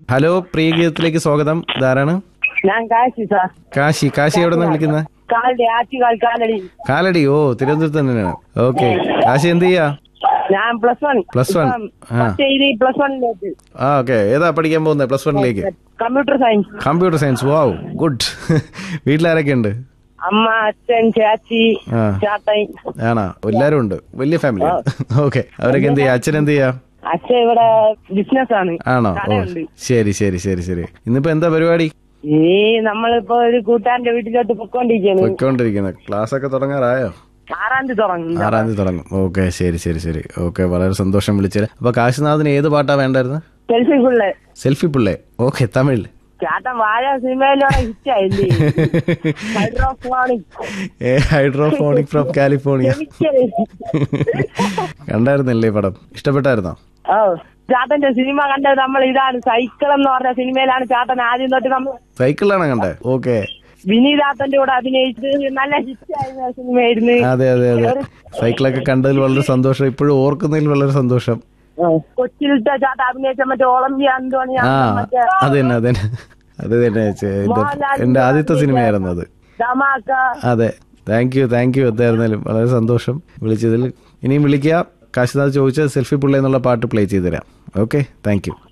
Hello പ്രിയ ഗീതത്തിലേക്ക് സ്വാഗതം ഇതാരാണ് ഞാൻ കാശി സാർ കാശി കാശി എവിടെ നിന്ന് വിളിക്കുന്നത് കാലടി ആറ്റുകാൽ കാലടി കാലടി ഓ തിരുവനന്തപുരത്ത് തന്നെയാണ് ഓക്കെ കാശി എന്ത് ചെയ്യാ ഞാൻ പ്ലസ് വൺ Plus one. ആ. പ്ലസ് വണ്ണിലേക്ക് ആ ഓക്കെ ഏതാ പഠിക്കാൻ പോകുന്നത് പ്ലസ് വണ്ണിലേക്ക് computer science computer science wow good വീട്ടിലാരൊക്കെ ഉണ്ട് അമ്മ അച്ഛൻ ചാച്ചി ആ. ചാത്തൻ ആണോ എല്ലാരും ഉണ്ട് വലിയ ഫാമിലി ഓക്കെ അവരൊക്കെ എന്ത് ചെയ്യാ അച്ഛൻ എന്ത് ചെയ്യാ അച്ഛൻ ഇവിടെ ബിസിനസ് ആണ് ആണോ ഓ കടയുണ്ട് ശരി ശരി ശരി ശരി ഇന്നിപ്പോ എന്താ പരിപാടി ഈ നമ്മളിപ്പോ ഒരു കൂട്ടുകാരന്റെ വീട്ടിലോട്ട് പൊക്കോണ്ടിരിക്കാണ് പൊയ്ക്കൊണ്ടിരിക്കുന്നത് ക്ലാസ് ഒക്കെ തുടങ്ങാറായോ ആറാം തീയതി തുടങ്ങും ആറാം തീയതി തുടങ്ങും ഓക്കെ ശരി ശരി ശരി ഓക്കെ വളരെ സന്തോഷം വിളിച്ചത് അപ്പൊ കാശിനാഥിന് ഏത് പാട്ടാ വേണ്ടായിരുന്നു സെൽഫി ഫുള്ള് സെൽഫി പിള്ളേ ഓക്കെ തമിഴ് ചാത്തൻ വാഴ സിനിമയിലൂടെ ഹിറ്റായില്ലേ ഹൈഡ്രോഫോണിക് ഏ ഹൈഡ്രോഫോണിക് ഫ്രം കാലിഫോർണിയ കെമിക്കൽ കണ്ടായിരുന്നല്ലേ പടം ഇഷ്ടപ്പെട്ടായിരുന്നോ ഓ ചാത്തന്റെ സിനിമ കണ്ടത് നമ്മൾ ഇതാണ് സൈക്കിൾ എന്ന് പറഞ്ഞ സിനിമയിലാണ് ചാത്തൻ ആദ്യം തൊട്ട് നമ്മൾ സൈക്കിളിലാണോ കണ്ടേ ഓക്കെ വിനീതാത്തന്റെ കൂടെ അഭിനയിച്ച് നല്ല ഹിറ്റായിരുന്ന സിനിമയായിരുന്നു അതെ അതെ അതെ സൈക്കിളൊക്കെ കണ്ടതിൽ വളരെ സന്തോഷം ഇപ്പോഴും ഓർക്കുന്നതിൽ വളരെ സന്തോഷം കൊച്ചിയിലത്തെ ചാത്ത അഭിനയിച്ച മറ്റേ ഒളമ്പിയ അന്തോണി ആ മറ്റേ അത് തന്നെ അത് തന്നെ അത് തന്നെ ചെ- എന്റെ എന്റെ ആദ്യത്തെ സിനിമയായിരുന്നു അത് ധമാക്ക അതെ താങ്ക് യു താങ്ക് യു എന്തായിരുന്നാലും വളരെ സന്തോഷം വിളിച്ചതിൽ ഇനിയും വിളിക്കുക കാശിനാഥ് ചോദിച്ച സെൽഫി പിള്ളേ എന്നുള്ള പാട്ട് പ്ലേ ചെയ്തു തരാം ഓക്കെ താങ്ക് യു